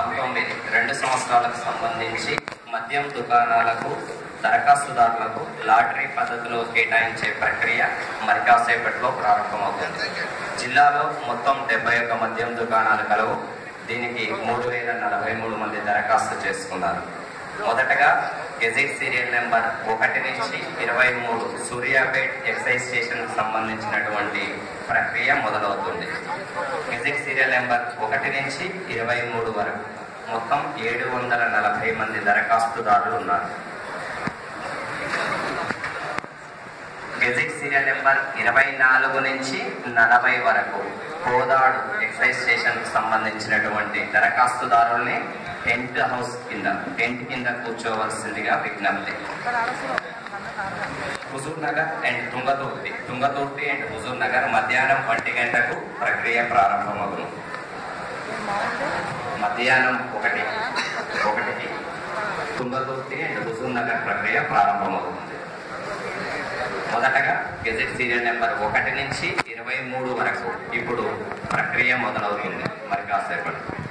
పంతొమ్మిది రెండు సంవత్సరాలకు సంబంధించి మద్యం దుకాణాలకు దరఖాస్తుదారులకు లాటరీ పద్ధతిలో కేటాయించే ప్రక్రియ మరి కాసేపట్లో ప్రారంభమవుతుంది జిల్లాలో మొత్తం డెబ్బై ఒక్క మద్యం దుకాణాలు కలవు దీనికి మూడు వేల నలభై మూడు మంది దరఖాస్తు చేసుకున్నారు మొదటగా గెజెట్ సీరియల్ నెంబర్ ఒకటి నుంచి ఇరవై మూడు సూర్యాపేట్ ఎక్సైజ్ స్టేషన్ సంబంధించినటువంటి ప్రక్రియ మొదలవుతుంది గెజెట్ సీరియల్ నెంబర్ ఒకటి నుంచి ఇరవై మూడు వరకు మొత్తం ఏడు వందల నలభై మంది దరఖాస్తుదారులు ఉన్నారు గెజెట్ సీరియల్ నెంబర్ ఇరవై నాలుగు నుంచి నలభై వరకు కోదాడు ఎక్సైజ్ స్టేషన్ కు సంబంధించినటువంటి దరఖాస్తుదారుల్ని టెంట్ హౌస్ కింద టెంట్ కింద కూర్చోవలసిందిగా విజ్ఞప్తి Huzurnagar and Tungaturthi Tungaturthi and Huzurnagar మధ్యాహ్నం ఒంటి గంటకు ప్రక్రియ ప్రారంభమవును మధ్యాహ్నం ఒకటి ఒకటికి తుంగతుర్తి అండ్ హుజూర్ నగర్ ప్రక్రియ ప్రారంభమవుతుంది మొదటగా గెజెట్ సీరియల్ నెంబర్ ఒకటి నుంచి ఇరవై మూడు వరకు ఇప్పుడు ప్రక్రియ మొదలవుతుంది మరి కాసేపటి